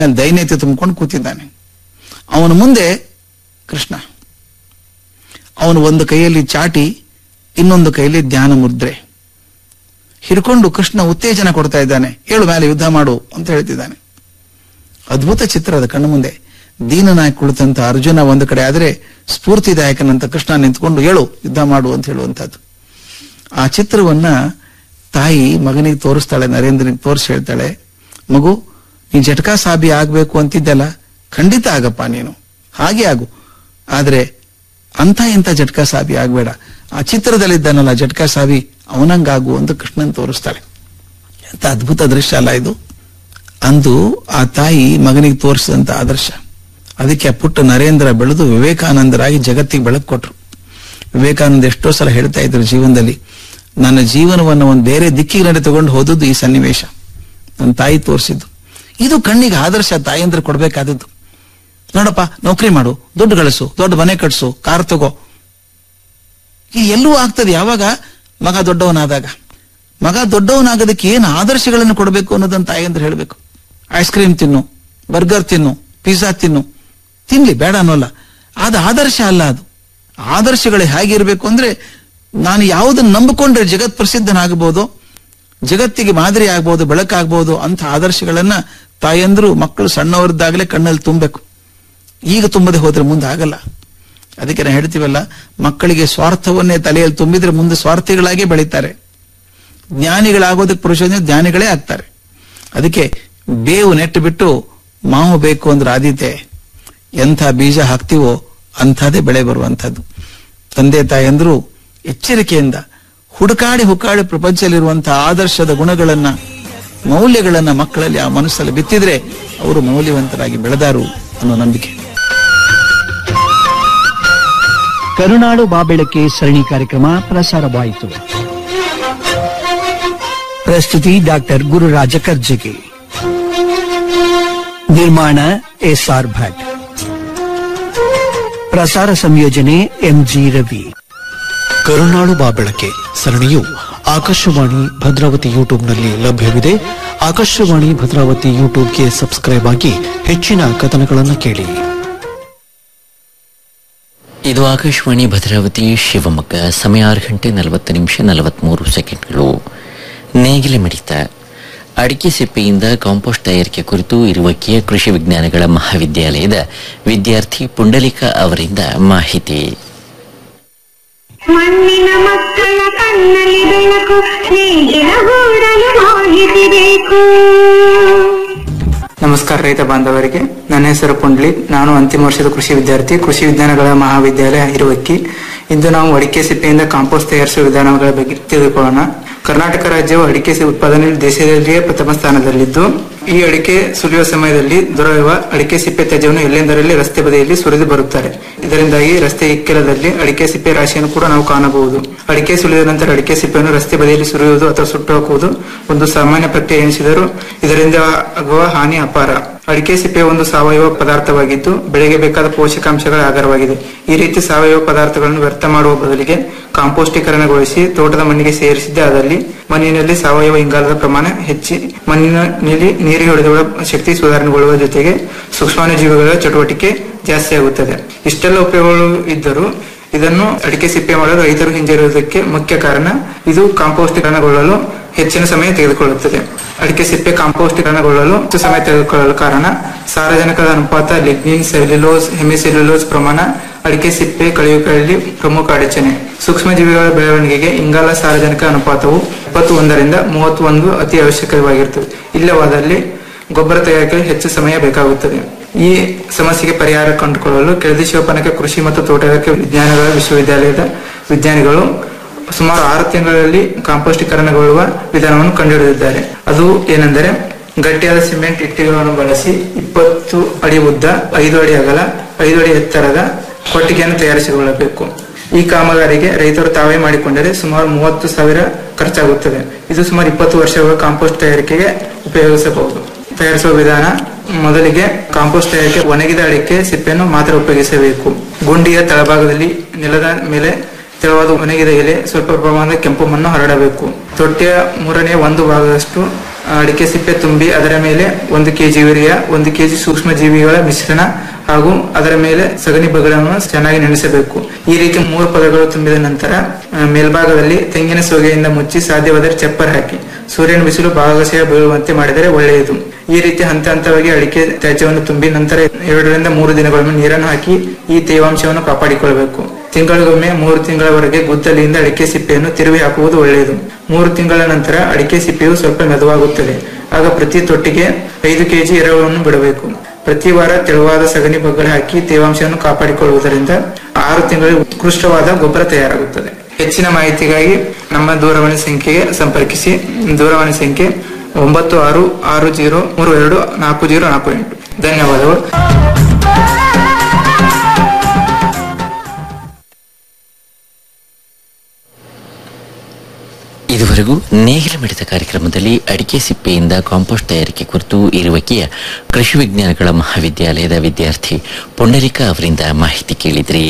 ದೈನ್ಯತೆ ತುಂಬಿಕೊಂಡು ಕೂತಿದ್ದಾನೆ ಅವನ ಮುಂದೆ ಕೃಷ್ಣ ಅವನು ಒಂದು ಕೈಯಲ್ಲಿ ಚಾಟಿ ಇನ್ನೊಂದು ಕೈಯಲ್ಲಿ ಧ್ಯಾನ ಮುದ್ರೆ ಹಿಡ್ಕೊಂಡು ಕೃಷ್ಣ ಉತ್ತೇಜನ ಕೊಡ್ತಾ ಇದ್ದಾನೆ ಹೇಳು ಮೇಲೆ ಯುದ್ಧ ಮಾಡು ಅಂತ ಹೇಳ್ತಿದ್ದಾನೆ ಅದ್ಭುತ ಚಿತ್ರ ಅದು ಕಣ್ಣು ಮುಂದೆ ದೀನನಾಯಕ್ ಕುಳಿತಂತ ಅರ್ಜುನ ಒಂದು ಕಡೆ ಆದ್ರೆ ಸ್ಫೂರ್ತಿದಾಯಕನಂತ ಕೃಷ್ಣ ನಿಂತ್ಕೊಂಡು ಹೇಳು ಯುದ್ಧ ಮಾಡು ಅಂತ ಹೇಳುವಂತದ್ದು ಆ ಚಿತ್ರವನ್ನ ತಾಯಿ ಮಗನಿಗೆ ತೋರಿಸ್ತಾಳೆ ನರೇಂದ್ರನಿಗೆ ತೋರಿಸಿ ಹೇಳ್ತಾಳೆ ಮಗು ನೀನ್ ಜಟಕಾ ಸಾಬಿ ಆಗ್ಬೇಕು ಅಂತಿದ್ದಲ್ಲ ಖಂಡಿತ ಆಗಪ್ಪ ನೀನು ಹಾಗೆ ಆಗು ಆದ್ರೆ ಅಂತ ಇಂಥ ಜಟ್ಕಾ ಸಾಬಿ ಆಗ್ಬೇಡ ಆ ಚಿತ್ರದಲ್ಲಿದ್ದಾನಲ್ಲ ಜಟ್ಕಾ ಸಾಬಿ ಅವನಂಗಾಗು ಅಂತ ಕೃಷ್ಣನ್ ತೋರಿಸ್ತಾಳೆ ಎಂತ ಅದ್ಭುತ ದೃಶ್ಯ ಅಲ್ಲ ಇದು ಅಂದು ಆ ತಾಯಿ ಮಗನಿಗೆ ತೋರಿಸಿದಂತ ಆದರ್ಶ ಅದಕ್ಕೆ ಆ ಪುಟ್ಟ ನರೇಂದ್ರ ಬೆಳೆದು ವಿವೇಕಾನಂದರಾಗಿ ಜಗತ್ತಿಗೆ ಬೆಳಕು ಕೊಟ್ರು ವಿವೇಕಾನಂದ ಎಷ್ಟೋ ಸಲ ಹೇಳ್ತಾ ಇದ್ರು ಜೀವನದಲ್ಲಿ ನನ್ನ ಜೀವನವನ್ನು ಒಂದು ಬೇರೆ ದಿಕ್ಕಿಗೆ ನಡೆ ತಗೊಂಡು ಹೋದದ್ದು ಈ ಸನ್ನಿವೇಶ ನನ್ನ ತಾಯಿ ತೋರಿಸಿದ್ದು ಇದು ಕಣ್ಣಿಗೆ ಆದರ್ಶ ತಾಯಂದ್ರ ಕೊಡ್ಬೇಕಾದದ್ದು ನೋಡಪ್ಪ ನೌಕರಿ ಮಾಡು ದುಡ್ಡು ಗಳಿಸು ದೊಡ್ಡ ಮನೆ ಕಟ್ಸು ಕಾರ್ ತಗೋ ಈ ಎಲ್ಲವೂ ಆಗ್ತದೆ ಯಾವಾಗ ಮಗ ದೊಡ್ಡವನಾದಾಗ ಮಗ ದೊಡ್ಡವನಾಗೋದಕ್ಕೆ ಏನು ಆದರ್ಶಗಳನ್ನು ಕೊಡಬೇಕು ಅನ್ನೋದನ್ನ ತಾಯಂದ್ರೆ ಹೇಳಬೇಕು ಐಸ್ ಕ್ರೀಮ್ ತಿನ್ನು ಬರ್ಗರ್ ತಿನ್ನು ಪಿಜ್ಜಾ ತಿನ್ನು ತಿನ್ಲಿ ಬೇಡ ಅನ್ನೋಲ್ಲ ಅದು ಆದರ್ಶ ಅಲ್ಲ ಅದು ಆದರ್ಶಗಳು ಹೇಗಿರ್ಬೇಕು ಅಂದ್ರೆ ನಾನು ಯಾವುದನ್ನು ನಂಬಿಕೊಂಡ್ರೆ ಜಗತ್ ಪ್ರಸಿದ್ಧನಾಗಬಹುದು ಜಗತ್ತಿಗೆ ಮಾದರಿ ಆಗ್ಬಹುದು ಬೆಳಕಾಗಬಹುದು ಅಂತ ಆದರ್ಶಗಳನ್ನ ತಾಯಂದ್ರು ಮಕ್ಕಳು ಸಣ್ಣವರಿದ್ದಾಗಲೇ ಕಣ್ಣಲ್ಲಿ ತುಂಬಬೇಕು ಈಗ ತುಂಬದೆ ಹೋದ್ರೆ ಮುಂದೆ ಆಗಲ್ಲ ಅದಕ್ಕೆ ನಾವು ಹೇಳ್ತೀವಲ್ಲ ಮಕ್ಕಳಿಗೆ ಸ್ವಾರ್ಥವನ್ನೇ ತಲೆಯಲ್ಲಿ ತುಂಬಿದ್ರೆ ಮುಂದೆ ಸ್ವಾರ್ಥಿಗಳಾಗಿ ಬೆಳೀತಾರೆ ಜ್ಞಾನಿಗಳಾಗೋದಕ್ಕೆ ಪುರುಷ ಜ್ಞಾನಿಗಳೇ ಆಗ್ತಾರೆ ಅದಕ್ಕೆ ಬೇವು ನೆಟ್ಟು ಬಿಟ್ಟು ಮಾವು ಬೇಕು ಅಂದ್ರೆ ಆದೀತೆ ಎಂಥ ಬೀಜ ಹಾಕ್ತಿವೋ ಅಂಥದೇ ಬೆಳೆ ಬರುವಂಥದ್ದು ತಂದೆ ತಾಯಂದ್ರು ಎಚ್ಚರಿಕೆಯಿಂದ ಹುಡುಕಾಡಿ ಹುಡುಕಾಡಿ ಪ್ರಪಂಚದಲ್ಲಿರುವಂತಹ ಆದರ್ಶದ ಗುಣಗಳನ್ನ ಮೌಲ್ಯಗಳನ್ನ ಮಕ್ಕಳಲ್ಲಿ ಆ ಮನಸ್ಸಲ್ಲಿ ಬಿತ್ತಿದ್ರೆ ಅವರು ಮೌಲ್ಯವಂತರಾಗಿ ಬೆಳೆದಾರು ಅನ್ನೋ ನಂಬಿಕೆ ಕರುನಾಡು ಬಾಬೆಳಕೆ ಸರಣಿ ಕಾರ್ಯಕ್ರಮ ಪ್ರಸಾರವಾಯಿತು ಪ್ರಸ್ತುತಿ ಡಾಕ್ಟರ್ ಗುರುರಾಜ ಕರ್ಜಗಿ ನಿರ್ಮಾಣ ಎಸ್ಆರ್ ಭಟ್ ಪ್ರಸಾರ ಸಂಯೋಜನೆ ಎಂಜಿ ರವಿ ಕರುನಾಡು ಬಾಬೆಳಕೆ ಸರಣಿಯು ಆಕಾಶವಾಣಿ ಭದ್ರಾವತಿ ಯೂಟ್ಯೂಬ್ನಲ್ಲಿ ಲಭ್ಯವಿದೆ ಆಕಾಶವಾಣಿ ಭದ್ರಾವತಿ ಯೂಟ್ಯೂಬ್ಗೆ ಸಬ್ಸ್ಕ್ರೈಬ್ ಆಗಿ ಹೆಚ್ಚಿನ ಕಥನಗಳನ್ನು ಕೇಳಿ ಇದು ಆಕಾಶವಾಣಿ ಭದ್ರಾವತಿ ಶಿವಮೊಗ್ಗ ಸಮಯ ಆರು ಗಂಟೆ ನಲವತ್ತು ನಿಮಿಷ ನಲವತ್ಮೂರು ಸೆಕೆಂಡ್ಗಳು ನೇಗಿಲೆ ಮಿಡಿತ ಅಡಿಕೆ ಸಿಪ್ಪೆಯಿಂದ ಕಾಂಪೋಸ್ಟ್ ತಯಾರಿಕೆ ಕುರಿತು ಇರುವಕ್ಕಿಯ ಕೃಷಿ ವಿಜ್ಞಾನಗಳ ಮಹಾವಿದ್ಯಾಲಯದ ವಿದ್ಯಾರ್ಥಿ ಪುಂಡಲಿಕ ಅವರಿಂದ ಮಾಹಿತಿ ಮಣ್ಣಿನ ಮಕ್ಕಳ ಕಣ್ಣಲ್ಲಿ ಬೆಳಕು ನೇಗಿಲ ಗೂಡಲು ಮಾಹಿತಿ ಬೇಕು ನಮಸ್ಕಾರ ರೈತ ಬಾಂಧವರಿಗೆ ನನ್ನ ಹೆಸರು ಪುಂಡ್ಲಿಕ್ ನಾನು ಅಂತಿಮ ವರ್ಷದ ಕೃಷಿ ವಿದ್ಯಾರ್ಥಿ ಕೃಷಿ ವಿಜ್ಞಾನಗಳ ಮಹಾವಿದ್ಯಾಲಯ ಇರುವಕ್ಕಿ ಇಂದು ನಾವು ಅಡಿಕೆ ಸಿಪ್ಪೆಯಿಂದ ಕಾಂಪೋಸ್ಟ್ ತಯಾರಿಸುವ ವಿಧಾನಗಳ ಬಗ್ಗೆ ತಿಳಿದುಕೊಳ್ಳೋಣ ಕರ್ನಾಟಕ ರಾಜ್ಯವು ಅಡಿಕೆ ಸಿ- ಉತ್ಪಾದನೆಯಲ್ಲಿ ದೇಶದಲ್ಲಿಯೇ ಪ್ರಥಮ ಸ್ಥಾನದಲ್ಲಿದ್ದು ಈ ಅಡಿಕೆ ಸುಲಿಯುವ ಸಮಯದಲ್ಲಿ ದೊರೆಯುವ ಅಡಿಕೆ ಸಿಪ್ಪೆ ತ್ಯಾಜ್ಯವನ್ನು ಎಲ್ಲೆಂದರಲ್ಲಿ ರಸ್ತೆ ಬದಿಯಲ್ಲಿ ಸುರಿದು ಬರುತ್ತಾರೆ ಇದರಿಂದಾಗಿ ರಸ್ತೆ ಇಕ್ಕೆಲದಲ್ಲಿ ಅಡಿಕೆ ಸಿಪ್ಪೆ ರಾಶಿಯನ್ನು ಕೂಡ ನಾವು ಕಾಣಬಹುದು ಅಡಿಕೆ ಸುಲಿದ ನಂತರ ಅಡಿಕೆ ಸಿಪ್ಪೆಯನ್ನು ರಸ್ತೆ ಬದಿಯಲ್ಲಿ ಸುರಿಯುವುದು ಅಥವಾ ಸುಟ್ಟು ಹಾಕುವುದು ಒಂದು ಸಾಮಾನ್ಯ ಪ್ರಕ್ರಿಯೆ ಎನಿಸಿದರೂ ಇದರಿಂದ ಆಗುವ ಹಾನಿ ಅಪಾರ ಅಡಿಕೆ ಸಿಪ್ಪೆ ಒಂದು ಸಾವಯವ ಪದಾರ್ಥವಾಗಿದ್ದು ಬೆಳೆಗೆ ಬೇಕಾದ ಪೋಷಕಾಂಶಗಳ ಆಧಾರವಾಗಿದೆ ಈ ರೀತಿ ಸಾವಯವ ಪದಾರ್ಥಗಳನ್ನು ವ್ಯರ್ಥ ಮಾಡುವ ಬದಲಿಗೆ ಕಾಂಪೋಸ್ಟೀಕರಣಗೊಳಿಸಿ ತೋಟದ ಮಣ್ಣಿಗೆ ಸೇರಿಸಿದ್ದೇ ಆದಲ್ಲಿ ಮಣ್ಣಿನಲ್ಲಿ ಸಾವಯವ ಇಂಗಾಲದ ಪ್ರಮಾಣ ಹೆಚ್ಚಿ ಮಣ್ಣಿನಲ್ಲಿ ನೀರು ಹಿಡಿದುಕೊಳ್ಳುವ ಶಕ್ತಿ ಸುಧಾರಣೆಗೊಳ್ಳುವ ಜೊತೆಗೆ ಸೂಕ್ಷ್ಮಾಣುಜೀವಿಗಳ ಚಟುವಟಿಕೆ ಜಾಸ್ತಿ ಆಗುತ್ತದೆ ಇಷ್ಟೆಲ್ಲ ಉಪಯೋಗಗಳು ಇದ್ದರೂ ಇದನ್ನು ಅಡಿಕೆ ಸಿಪ್ಪೆ ಮಾಡಲು ರೈತರು ಹಿಂಜರಿಯುವುದಕ್ಕೆ ಮುಖ್ಯ ಕಾರಣ ಇದು ಕಾಂಪೋಸ್ಟೀಕರಣಗೊಳ್ಳಲು ಹೆಚ್ಚಿನ ಸಮಯ ತೆಗೆದುಕೊಳ್ಳುತ್ತದೆ ಅಡಿಕೆ ಸಿಪ್ಪೆ ಕಾಂಪೋಸ್ಟೀಕರಣಗೊಳ್ಳಲು ಹೆಚ್ಚು ಸಮಯ ತೆಗೆದುಕೊಳ್ಳಲು ಕಾರಣ ಸಾರಜನಕದ ಅನುಪಾತ ಲಿಗ್ನಿನ್ ಸೆಲ್ಯುಲೋಸ್ ಹೆಮಿಸೆಲ್ಯುಲೋಸ್ ಪ್ರಮಾಣ ಅಡಿಕೆ ಸಿಪ್ಪೆ ಕಳೆಯುವಿಕೆಯಲ್ಲಿ ಪ್ರಮುಖ ಅಡಚಣೆ ಸೂಕ್ಷ್ಮಜೀವಿಗಳ ಬೆಳವಣಿಗೆಗೆ ಇಂಗಾಲ ಸಾರಜನಕ ಅನುಪಾತವು ಇಪ್ಪತ್ತು ಒಂದರಿಂದ ಮೂವತ್ತೊಂದು ಅತಿ ಅವಶ್ಯಕವಾಗಿರುತ್ತದೆ ಇಲ್ಲವಾದಲ್ಲಿ ಗೊಬ್ಬರ ತಯಾರಿಕೆಗೆ ಹೆಚ್ಚು ಸಮಯ ಬೇಕಾಗುತ್ತದೆ ಈ ಸಮಸ್ಯೆಗೆ ಪರಿಹಾರ ಕಂಡುಕೊಳ್ಳಲು ಕೆಳದಿ ಶಿವಪನಕ ಕೃಷಿ ಮತ್ತು ತೋಟಗಾರಿಕೆ ವಿಜ್ಞಾನಗಳ ವಿಶ್ವವಿದ್ಯಾಲಯದ ವಿಜ್ಞಾನಿಗಳು ಸುಮಾರು ಆರು ತಿಂಗಳಲ್ಲಿ ಕಾಂಪೋಸ್ಟೀಕರಣಗೊಳ್ಳುವ ವಿಧಾನವನ್ನು ಕಂಡುಹಿಡಿದಿದ್ದಾರೆ ಅದು ಏನೆಂದರೆ ಗಟ್ಟಿಯಾದ ಸಿಮೆಂಟ್ ಇಟ್ಟಿಗೆಗಳನ್ನು ಬಳಸಿ ಇಪ್ಪತ್ತು ಅಡಿ ಉದ್ದ ಐದು ಅಡಿ ಅಗಲ ಐದು ಅಡಿ ಎತ್ತರದ ಕೊಟ್ಟಿಗೆಯನ್ನು ತಯಾರಿಸಿಕೊಳ್ಳಬೇಕು ಈ ಕಾಮಗಾರಿಗೆ ರೈತರು ತಾವೇ ಮಾಡಿಕೊಂಡರೆ ಸುಮಾರು ಮೂವತ್ತು ಸಾವಿರ ಖರ್ಚಾಗುತ್ತದೆ ಇದು ಸುಮಾರು ಇಪ್ಪತ್ತು ವರ್ಷಗಳ ಕಾಂಪೋಸ್ಟ್ ತಯಾರಿಕೆಗೆ ಉಪಯೋಗಿಸಬಹುದು ತಯಾರಿಸುವ ವಿಧಾನ ಮೊದಲಿಗೆ ಕಾಂಪೋಸ್ಟ್ ತಯಾರಿಕೆ ಒಣಗಿದ ಅಡಿಕೆ ಸಿಪ್ಪೆಯನ್ನು ಮಾತ್ರ ಉಪಯೋಗಿಸಬೇಕು ಗುಂಡಿಯ ತಳಭಾಗದಲ್ಲಿ ನೆಲದ ಮೇಲೆ ತೆಳುವಾದ ಒಣಗಿದ ಎಲೆ ಸ್ವಲ್ಪ ಪ್ರಮಾಣದ ಕೆಂಪು ಮಣ್ಣು ಹರಡಬೇಕು ತೊಟ್ಟಿಯ ಮೂರನೇ ಒಂದು ಭಾಗದಷ್ಟು ಅಡಿಕೆ ಸಿಪ್ಪೆ ತುಂಬಿ ಅದರ ಮೇಲೆ ಒಂದು ಕೆಜಿ ಯೂರಿಯಾ ಒಂದು ಕೆಜಿ ಸೂಕ್ಷ್ಮ ಜೀವಿಗಳ ಮಿಶ್ರಣ ಹಾಗೂ ಅದರ ಮೇಲೆ ಸಗಣಿ ಬಗಳನ್ನು ಚೆನ್ನಾಗಿ ನೆನೆಸಬೇಕು ಈ ರೀತಿ ಮೂರು ಪದಗಳು ತುಂಬಿದ ನಂತರ ಆ, ಮೇಲ್ಭಾಗದಲ್ಲಿ ತೆಂಗಿನ ಸೋಗೆಯಿಂದ ಮುಚ್ಚಿ ಸಾಧ್ಯವಾದರೆ ಚಪ್ಪರ್ ಹಾಕಿ ಸೂರ್ಯನ ಬಿಸಿಲು ಭಾಗಶಃ ಬೀಳುವಂತೆ ಮಾಡಿದರೆ ಒಳ್ಳೆಯದು ಈ ರೀತಿ ಹಂತ ಹಂತವಾಗಿ ಅಡಿಕೆ ತ್ಯಾಜ್ಯವನ್ನು ತುಂಬಿ ನಂತರ ಎರಡರಿಂದ ಮೂರು ದಿನಗೊಮ್ಮೆ ನೀರನ್ನು ಹಾಕಿ ಈ ತೇವಾಂಶವನ್ನು ಕಾಪಾಡಿಕೊಳ್ಳಬೇಕು ತಿಂಗಳಿಗೊಮ್ಮೆ ಮೂರು ತಿಂಗಳವರೆಗೆ ಗುದ್ದಲಿಯಿಂದ ಅಡಿಕೆ ಸಿಪ್ಪೆಯನ್ನು ತಿರುವಿ ಹಾಕುವುದು ಒಳ್ಳೆಯದು ಮೂರು ತಿಂಗಳ ನಂತರ ಅಡಿಕೆ ಸಿಪ್ಪೆಯು ಸ್ವಲ್ಪ ಮೆದುವಾಗುತ್ತದೆ ಆಗ ಪ್ರತಿ ತೊಟ್ಟಿಗೆ ಐದು ಕೆಜಿ ಎರೆಹುಳವನ್ನು ಬಿಡಬೇಕು ಪ್ರತಿ ವಾರ ತೆಳುವಾದ ಸಗಣಿ ಬಗ್ಗಡೆ ಹಾಕಿ ತೇವಾಂಶವನ್ನು ಕಾಪಾಡಿಕೊಳ್ಳುವುದರಿಂದ ಆರು ತಿಂಗಳಿಗೆ ಉತ್ಕೃಷ್ಟವಾದ ಗೊಬ್ಬರ ತಯಾರಾಗುತ್ತದೆ ಹೆಚ್ಚಿನ ಮಾಹಿತಿಗಾಗಿ ನಮ್ಮ ದೂರವಾಣಿ ಸಂಖ್ಯೆಗೆ ಸಂಪರ್ಕಿಸಿ ದೂರವಾಣಿ ಸಂಖ್ಯೆ ಒಂಬತ್ತು ಆರು ಆರು ಜೀರೋ ಮೂರು ಎರಡು ನಾಲ್ಕು ಜೀರೋ ನಾಲ್ಕು ಎಂಟು ಧನ್ಯವಾದಗಳು ಇದುವರೆಗೂ ನೇಗಿಲ ಮಿಡಿತ ಕಾರ್ಯಕ್ರಮದಲ್ಲಿ ಅಡಿಕೆ ಸಿಪ್ಪೆಯಿಂದ ಕಾಂಪೋಸ್ಟ್ ತಯಾರಿಕೆ ಕುರಿತು ಇರುವಕಿಯ ಕೃಷಿ ವಿಜ್ಞಾನಗಳ ಮಹಾವಿದ್ಯಾಲಯದ ವಿದ್ಯಾರ್ಥಿ ಪುಂಡರಿಕಾ ಅವರಿಂದ ಮಾಹಿತಿ ಕೇಳಿದ್ರಿ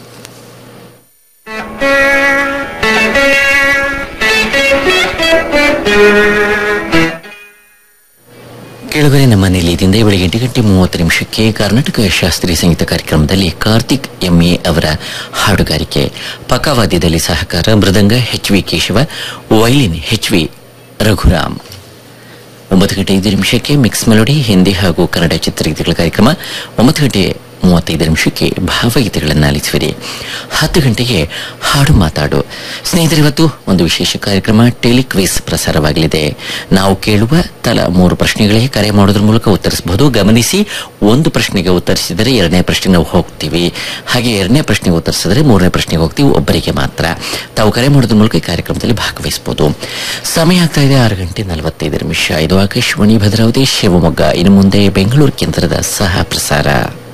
ಕೆಳಗಡೆ ನಮ್ಮ ನಿಲಯದಿಂದ ಬೆಳಿಗ್ಗೆ ಎಂಟು ಗಂಟೆ ಮೂವತ್ತು ನಿಮಿಷಕ್ಕೆ ಕರ್ನಾಟಕ ಶಾಸ್ತ್ರೀಯ ಸಂಗೀತ ಕಾರ್ಯಕ್ರಮದಲ್ಲಿ ಕಾರ್ತಿಕ್ ಎಂಎ ಅವರ ಹಾಡುಗಾರಿಕೆ ಪಕ್ಕವಾದ್ಯದಲ್ಲಿ ಸಹಕಾರ ಮೃದಂಗ H V Keshava violin H V Raghuram ಒಂಬತ್ತು ಗಂಟೆ ಐದು ನಿಮಿಷಕ್ಕೆ ಮಿಕ್ಸ್ ಮೆಲೋಡಿ ಹಿಂದಿ ಹಾಗೂ ಕನ್ನಡ ಚಿತ್ರಗೀತೆಗಳ ಕಾರ್ಯಕ್ರಮ ಒಂಬತ್ತು ಗಂಟೆ ಮೂವತ್ತೈದು ನಿಮಿಷಕ್ಕೆ ಭಾವಗೀತೆಗಳನ್ನು ಆಲಿಸುವಿರಿ ಹತ್ತು ಗಂಟೆಗೆ ಹಾಡು ಮಾತಾಡು ಸ್ನೇಹಿತರೆ ಇವತ್ತು ಒಂದು ವಿಶೇಷ ಕಾರ್ಯಕ್ರಮ ಟೆಲಿಕ್ವಿಸ್ ಪ್ರಸಾರವಾಗಲಿದೆ ನಾವು ಕೇಳುವ ತಲಾ ಮೂರು ಪ್ರಶ್ನೆಗಳಿಗೆ ಕರೆ ಮಾಡೋದ್ರ ಮೂಲಕ ಉತ್ತರಿಸಬಹುದು ಗಮನಿಸಿ ಒಂದು ಪ್ರಶ್ನೆಗೆ ಉತ್ತರಿಸಿದರೆ ಎರಡನೇ ಪ್ರಶ್ನೆಗೆ ನಾವು ಹೋಗ್ತೀವಿ ಹಾಗೆ ಎರಡನೇ ಪ್ರಶ್ನೆಗೆ ಉತ್ತರಿಸಿದರೆ ಮೂರನೇ ಪ್ರಶ್ನೆಗೆ ಹೋಗ್ತೀವಿ ಒಬ್ಬರಿಗೆ ಮಾತ್ರ ತಾವು ಕರೆ ಮಾಡೋದ್ರ ಮೂಲಕ ಈ ಕಾರ್ಯಕ್ರಮದಲ್ಲಿ ಭಾಗವಹಿಸಬಹುದು ಸಮಯ ಆಗ್ತಾ ಇದೆ ಆರು ಗಂಟೆ ನಲವತ್ತೈದು ನಿಮಿಷ ಇದು ಆಕಾಶವಾಣಿ ಭದ್ರಾವತಿ ಶಿವಮೊಗ್ಗ ಇನ್ನು ಮುಂದೆ ಬೆಂಗಳೂರು ಕೇಂದ್ರದ ಸಹ ಪ್ರಸಾರ